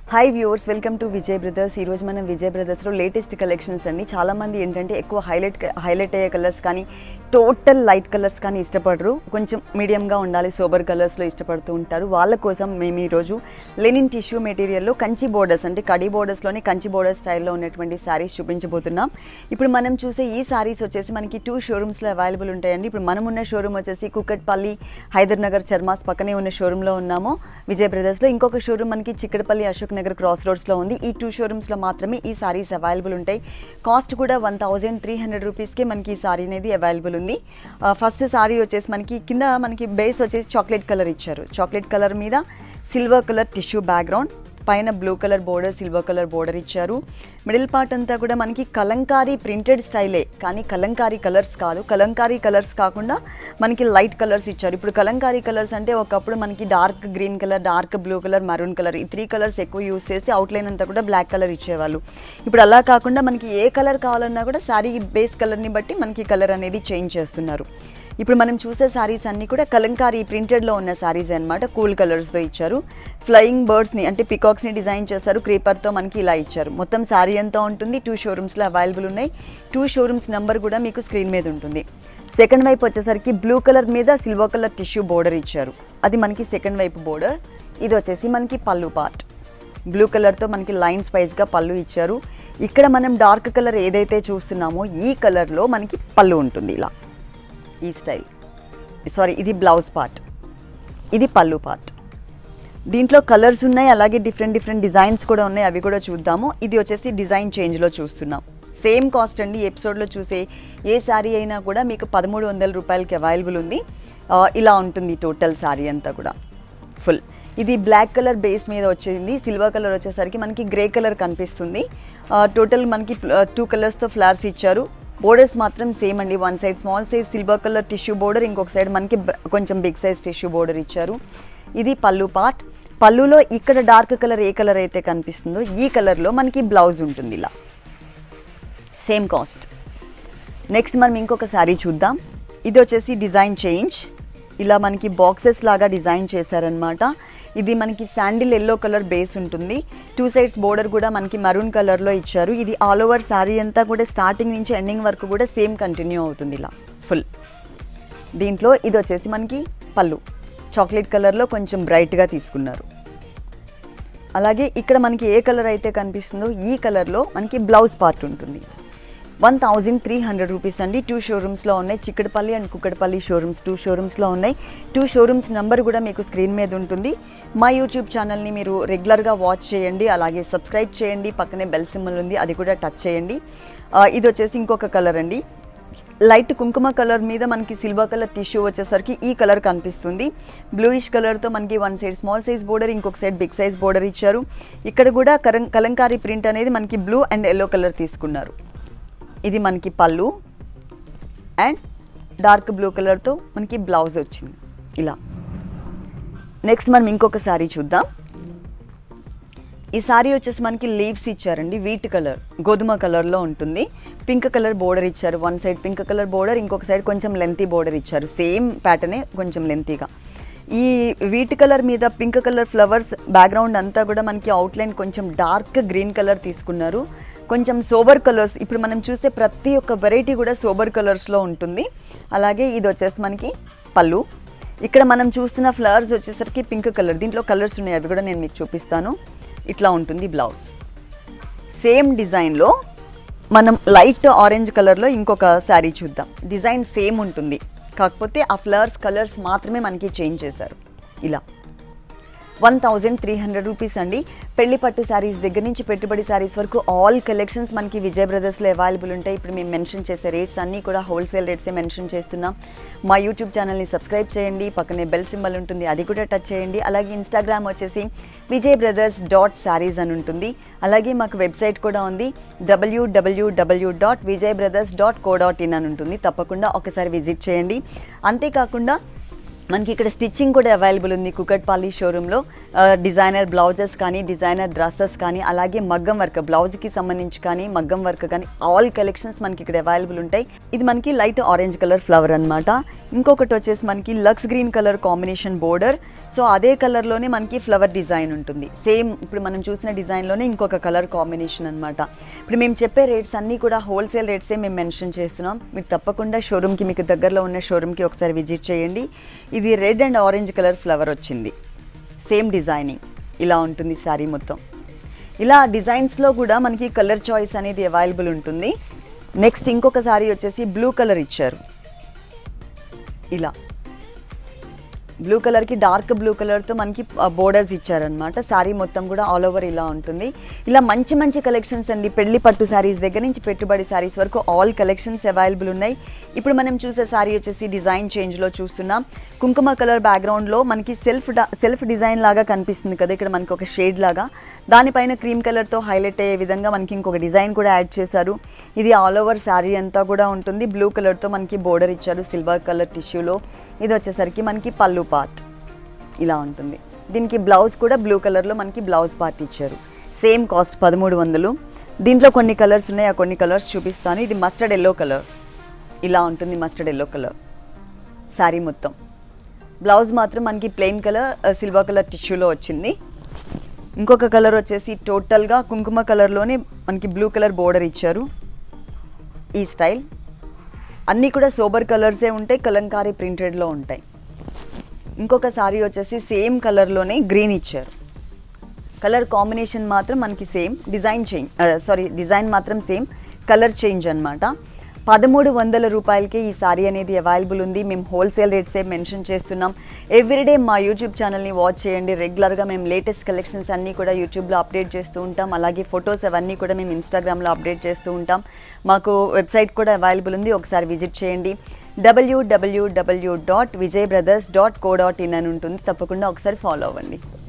hi viewers welcome to Vijay brothers ఈరోజు మనం Vijay బ్రదర్స్లో latest collections అండి చాలామంది ఏంటంటే ఎక్కువ హైలైట్ హైలైట్ అయ్యే కలర్స్ కానీ టోటల్ లైట్ కలర్స్ కానీ ఇష్టపడరు కొంచెం మీడియంగా ఉండాలి సోబర్ కలర్స్లో ఇష్టపడుతూ ఉంటారు వాళ్ళ కోసం మేము ఈరోజు లెనిన్ టిష్యూ మెటీరియల్లో కంచి బోర్డర్స్ అంటే కడి బోర్డర్స్లోని కంచి బోర్డర్ స్టైల్లో ఉన్నటువంటి శారీస్ చూపించబోతున్నాం ఇప్పుడు మనం చూసే ఈ శారీస్ వచ్చేసి మనకి టూ షోరూమ్స్లో అవైలబుల్ ఉంటాయండి ఇప్పుడు మనం ఉన్న షోరూమ్ వచ్చేసి కుక్కట్పల్లి హైదర్ నగర్ చర్మాస్ పక్కనే ఉన్న షోరూంలో ఉన్నాము విజయ్ బ్రదర్స్లో ఇంకొక షోరూమ్ మనకి చిక్కడపల్లి అశోక్ నగర్ క్రాస్ రోడ్స్లో ఉంది ఈ టూ షోరూమ్స్లో మాత్రమే ఈ సారీస్ అవైలబుల్ ఉంటాయి కాస్ట్ కూడా వన్ థౌజండ్ త్రీ హండ్రెడ్ రూపీస్కే మనకి ఈ సారీ అనేది అవైలబుల్ ఉంది ఫస్ట్ సారీ వచ్చేసి మనకి కింద మనకి బేస్ వచ్చేసి చాక్లెట్ కలర్ ఇచ్చారు చాక్లెట్ కలర్ మీద సిల్వర్ కలర్ టిష్యూ బ్యాక్గ్రౌండ్ పైన blue colour border silver colour border ఇచ్చారు మిడిల్ పార్ట్ అంతా కూడా మనకి కలంకారీ ప్రింటెడ్ స్టైలే కానీ కలంకారీ కలర్స్ కాదు కలంకారీ కలర్స్ కాకుండా మనకి లైట్ కలర్స్ ఇచ్చారు ఇప్పుడు కలంకారీ కలర్స్ అంటే ఒకప్పుడు మనకి dark green colour dark blue colour maroon colour ఈ త్రీ కలర్స్ ఎక్కువ యూస్ చేసి అవుట్లైన్ అంతా కూడా బ్లాక్ కలర్ ఇచ్చేవాళ్ళు ఇప్పుడు అలా కాకుండా మనకి ఏ కలర్ కావాలన్నా కూడా శారీ బేస్ కలర్ని బట్టి మనకి కలర్ అనేది చేంజ్ చేస్తున్నారు ఇప్పుడు మనం చూసే శారీస్ అన్నీ కూడా కలంకారీ ప్రింటెడ్లో ఉన్న శారీస్ అన్నమాట కూల్ కలర్స్తో ఇచ్చారు ఫ్లయింగ్ బర్డ్స్ని అంటే పికాక్స్ని డిజైన్ చేశారు క్రీపర్తో మనకి ఇలా ఇచ్చారు మొత్తం శారీ అంతా ఉంటుంది టూ షోరూమ్స్లో అవైలబుల్ ఉన్నాయి టూ షోరూమ్స్ నెంబర్ కూడా మీకు స్క్రీన్ మీద ఉంటుంది సెకండ్ వైపు వచ్చేసరికి బ్లూ కలర్ మీద సిల్వర్ కలర్ టిష్యూ బోర్డర్ ఇచ్చారు అది మనకి సెకండ్ వైపు బోర్డర్ ఇది వచ్చేసి మనకి పళ్ళు పార్ట్ బ్లూ కలర్తో మనకి లైన్స్ వైజ్గా పళ్ళు ఇచ్చారు ఇక్కడ మనం డార్క్ కలర్ ఏదైతే చూస్తున్నామో ఈ కలర్లో మనకి పళ్ళు ఉంటుంది ఇలా ఈ స్టైల్ సారీ ఇది బ్లౌజ్ పార్ట్ ఇది పళ్ళు పార్ట్ దీంట్లో కలర్స్ ఉన్నాయి అలాగే డిఫరెంట్ డిఫరెంట్ డిజైన్స్ కూడా ఉన్నాయి అవి కూడా చూద్దాము ఇది వచ్చేసి డిజైన్ చేంజ్లో చూస్తున్నాం సేమ్ కాస్ట్ అండి ఎపిసోడ్లో చూసే ఏ శారీ అయినా కూడా మీకు పదమూడు వందల రూపాయలకి అవైలబుల్ ఉంది ఆ, ఇలా ఉంటుంది టోటల్ శారీ అంతా కూడా ఫుల్ ఇది బ్లాక్ కలర్ బేస్ మీద వచ్చింది సిల్వర్ కలర్ వచ్చేసరికి మనకి గ్రే కలర్ కనిపిస్తుంది ఆ, టోటల్ మనకి టూ కలర్స్తో ఫ్లవర్స్ ఇచ్చారు బోర్డర్స్ మాత్రం సేమ్ అండి one side small size silver colour tissue border ఇంకొక సైడ్ మనకి బ- కొంచెం బిగ్ సైజ్ టిష్యూ బోర్డర్ ఇచ్చారు ఇది పళ్ళు పార్ట్ పళ్ళులో ఇక్కడ డార్క్ కలర్ ఏ కలర్ అయితే కనిపిస్తుందో ఈ కలర్లో మనకి బ్లౌజ్ ఉంటుంది ఇలా సేమ్ కాస్ట్ నెక్స్ట్ మనం ఇంకొక శారీ చూద్దాం ఇది వచ్చేసి డిజైన్ చేంజ్ ఇలా మనకి బాక్సెస్ లాగా డిజైన్ చేశారనమాట ఇది మనకి శాండిల్ ఎల్లో కలర్ బేస్ ఉంటుంది టూ సైడ్స్ బోర్డర్ కూడా మనకి మరూన్ కలర్లో ఇచ్చారు ఇది ఆల్ ఓవర్ శారీ అంతా కూడా స్టార్టింగ్ నుంచి ఎండింగ్ వరకు కూడా సేమ్ కంటిన్యూ అవుతుంది ఇలా ఫుల్ దీంట్లో ఇది వచ్చేసి మనకి పళ్ళు చాక్లెట్ కలర్లో కొంచెం బ్రైట్గా తీసుకున్నారు అలాగే ఇక్కడ మనకి ఏ కలర్ అయితే కనిపిస్తుందో ఈ కలర్లో మనకి బ్లౌజ్ పార్ట్ ఉంటుంది one thousand three hundred rupees అండి టూ షోరూమ్స్లో ఉన్నాయి Chikkadpally and Kukatpally showrooms two షోరూమ్స్లో ఉన్నాయి టూ షోరూమ్స్ నెంబర్ కూడా మీకు స్క్రీన్ మీద ఉంటుంది మా యూట్యూబ్ ఛానల్ని మీరు రెగ్యులర్గా వాచ్ చేయండి అలాగే సబ్స్క్రైబ్ చేయండి పక్కనే బెల్ సింబల్ ఉంది అది కూడా టచ్ చేయండి ఆ, ఇది వచ్చేసి ఇంకొక కలర్ అండి లైట్ కుంకుమ కలర్ మీద మనకి సిల్వర్ కలర్ టిష్యూ వచ్చేసరికి ఈ కలర్ కనిపిస్తుంది బ్లూయిష్ కలర్తో మనకి one side small size border ఇంకొక సైడ్ బిగ్ సైజ్ బోర్డర్ ఇచ్చారు ఇక్కడ కూడా కరం కలంకారీ ప్రింట్ అనేది మనకి బ్లూ అండ్ ఎల్లో కలర్ తీసుకున్నారు ఇది మనకి పళ్ళు అండ్ డార్క్ బ్లూ కలర్తో మనకి బ్లౌజ్ వచ్చింది ఇలా నెక్స్ట్ మనం ఇంకొక శారీ చూద్దాం ఈ సారీ వచ్చేసి మనకి లీవ్స్ ఇచ్చారండి వీట్ కలర్ గోధుమ కలర్లో ఉంటుంది పింక్ కలర్ బోర్డర్ ఇచ్చారు one side pink colour border ఇంకొక సైడ్ కొంచెం లెంతీ బోర్డర్ ఇచ్చారు సేమ్ ప్యాటర్నే కొంచెం లెంతీగా ఈ వీట్ కలర్ మీద పింక్ కలర్ ఫ్లవర్స్ బ్యాక్గ్రౌండ్ అంతా కూడా మనకి అవుట్లైన్ కొంచెం డార్క్ గ్రీన్ కలర్ తీసుకున్నారు కొంచెం సోబర్ కలర్స్ ఇప్పుడు మనం చూసే ప్రతి ఒక్క వెరైటీ కూడా సోబర్ కలర్స్లో ఉంటుంది అలాగే ఇది వచ్చేసి మనకి పళ్ళు ఇక్కడ మనం చూస్తున్న ఫ్లవర్స్ వచ్చేసరికి పింక్ కలర్ దీంట్లో కలర్స్ ఉన్నాయి అవి కూడా నేను మీకు చూపిస్తాను ఇట్లా ఉంటుంది బ్లౌజ్ సేమ్ డిజైన్లో మనం లైట్ ఆరెంజ్ కలర్లో ఇంకొక శారీ చూద్దాం డిజైన్ సేమ్ ఉంటుంది కాకపోతే ఆ ఫ్లవర్స్ కలర్స్ మాత్రమే మనకి చేంజ్ చేశారు ఇలా one thousand three hundred rupees అండి పెళ్లి పట్టు శారీస్ దగ్గర నుంచి పెట్టుబడి శారీస్ వరకు ఆల్ కలెక్షన్స్ మనకి విజయ్ బ్రదర్స్లో అవైలబుల్ ఉంటాయి ఇప్పుడు మేము మెన్షన్ చేసే రేట్స్ అన్నీ కూడా హోల్సేల్ రేట్సే మెన్షన్ చేస్తున్నాం మా యూట్యూబ్ ఛానల్ని సబ్స్క్రైబ్ చేయండి పక్కనే బెల్ సింబల్ ఉంటుంది అది కూడా టచ్ చేయండి అలాగే ఇన్స్టాగ్రామ్ వచ్చేసి విజయ్ బ్రదర్స్ డాట్ శారీస్ అని ఉంటుంది అలాగే మాకు వెబ్సైట్ కూడా ఉంది W W W dot Vijay brothers dot co dot in అని ఉంటుంది తప్పకుండా ఒకసారి విజిట్ చేయండి అంతేకాకుండా మనకి ఇక్కడ స్టిచ్చింగ్ కూడా అవైలబుల్ ఉంది కుకట్పల్లి షోరూంలో డిజైనర్ బ్లౌజెస్ కానీ డిజైనర్ డ్రెస్సెస్ కానీ అలాగే మగ్గం వర్క్ బ్లౌజ్కి సంబంధించి కానీ మగ్గం వర్క్ కానీ ఆల్ కలెక్షన్స్ మనకి ఇక్కడ అవైలబుల్ ఉంటాయి ఇది మనకి లైట్ ఆరెంజ్ కలర్ ఫ్లవర్ అన్నమాట ఇంకొకటి వచ్చేసి మనకి లక్స్ green colour combination border so అదే కలర్లోనే మనకి ఫ్లవర్ డిజైన్ ఉంటుంది సేమ్ ఇప్పుడు మనం చూసిన డిజైన్లోనే ఇంకొక కలర్ కాంబినేషన్ అనమాట ఇప్పుడు మేము చెప్పే రేట్స్ అన్నీ కూడా హోల్సేల్ రేట్సే మేము మెన్షన్ చేస్తున్నాం మీరు తప్పకుండా షోరూమ్కి మీకు దగ్గరలో ఉన్న షోరూమ్కి ఒకసారి విజిట్ చేయండి ఇది red and orange colour flower వచ్చింది సేమ్ డిజైనింగ్ ఇలా ఉంటుంది శారీ మొత్తం ఇలా డిజైన్స్లో కూడా మనకి కలర్ చాయిస్ అనేది అవైలబుల్ ఉంటుంది నెక్స్ట్ ఇంకొక శారీ వచ్చేసి బ్లూ కలర్ ఇచ్చారు ఇలా బ్లూ కలర్కి డార్క్ బ్లూ కలర్తో మనకి బోర్డర్స్ ఇచ్చారనమాట శారీ మొత్తం కూడా ఆల్ ఓవర్ ఇలా ఉంటుంది ఇలా మంచి మంచి కలెక్షన్స్ అండి పెళ్లి పట్టు శారీస్ దగ్గర నుంచి పెట్టుబడి శారీస్ వరకు ఆల్ కలెక్షన్స్ అవైలబుల్ ఉన్నాయి ఇప్పుడు మనం చూసే శారీ వచ్చేసి డిజైన్ చేంజ్లో చూస్తున్నాం కుంకుమ కలర్ బ్యాక్గ్రౌండ్లో మనకి సెల్ఫ్ సెల్ఫ్ డిజైన్ లాగా కనిపిస్తుంది కదా ఇక్కడ మనకి ఒక షేడ్ లాగా దానిపైన క్రీమ్ కలర్తో హైలైట్ అయ్యే విధంగా మనకి ఇంకొక డిజైన్ కూడా యాడ్ చేశారు ఇది ఆల్ ఓవర్ శారీ అంతా కూడా ఉంటుంది బ్లూ కలర్తో మనకి బోర్డర్ ఇచ్చారు సిల్వర్ కలర్ టిష్యూలో ఇది వచ్చేసరికి మనకి పళ్ళు పార్ట్ ఇలా ఉంటుంది దీనికి బ్లౌజ్ కూడా బ్లూ కలర్లో మనకి బ్లౌజ్ పార్ట్ ఇచ్చారు సేమ్ కాస్ట్ పదమూడు వందలు దీంట్లో కొన్ని కలర్స్ ఉన్నాయి ఆ కొన్ని కలర్స్ చూపిస్తాను ఇది మస్టర్డ్ ఎల్లో కలర్ ఇలా ఉంటుంది మస్టర్డ్ ఎల్లో కలర్ శారీ మొత్తం బ్లౌజ్ మాత్రం మనకి ప్లెయిన్ కలర్ సిల్వర్ కలర్ టిష్యూలో వచ్చింది ఇంకొక కలర్ వచ్చేసి టోటల్గా కుంకుమ కలర్లోనే మనకి బ్లూ కలర్ బోర్డర్ ఇచ్చారు ఈ స్టైల్ అన్నీ కూడా సోబర్ కలర్సే ఉంటాయి కలంకారీ ప్రింటెడ్లో ఉంటాయి ఇంకొక సారీ వచ్చేసి సేమ్ కలర్లోనే గ్రీన్ ఇచ్చారు కలర్ కాంబినేషన్ మాత్రం మనకి same design change saree design మాత్రం సేమ్ కలర్ చేంజ్ అన్నమాట పదమూడు వందల రూపాయలకి ఈ సారీ అనేది అవైలబుల్ ఉంది మేము హోల్సేల్ రేట్సే మెన్షన్ చేస్తున్నాం ఎవ్రీడే మా యూట్యూబ్ ఛానల్ని వాచ్ చేయండి రెగ్యులర్గా మేము లేటెస్ట్ కలెక్షన్స్ అన్నీ కూడా యూట్యూబ్లో అప్డేట్ చేస్తూ ఉంటాం అలాగే ఫొటోస్ అవన్నీ కూడా మేము ఇన్స్టాగ్రామ్లో అప్డేట్ చేస్తూ ఉంటాం మాకు వెబ్సైట్ కూడా అవైలబుల్ ఉంది ఒకసారి విజిట్ చేయండి W W W dot Vijay brothers dot co dot in అని ఉంటుంది తప్పకుండా ఒకసారి ఫాలో అవ్వండి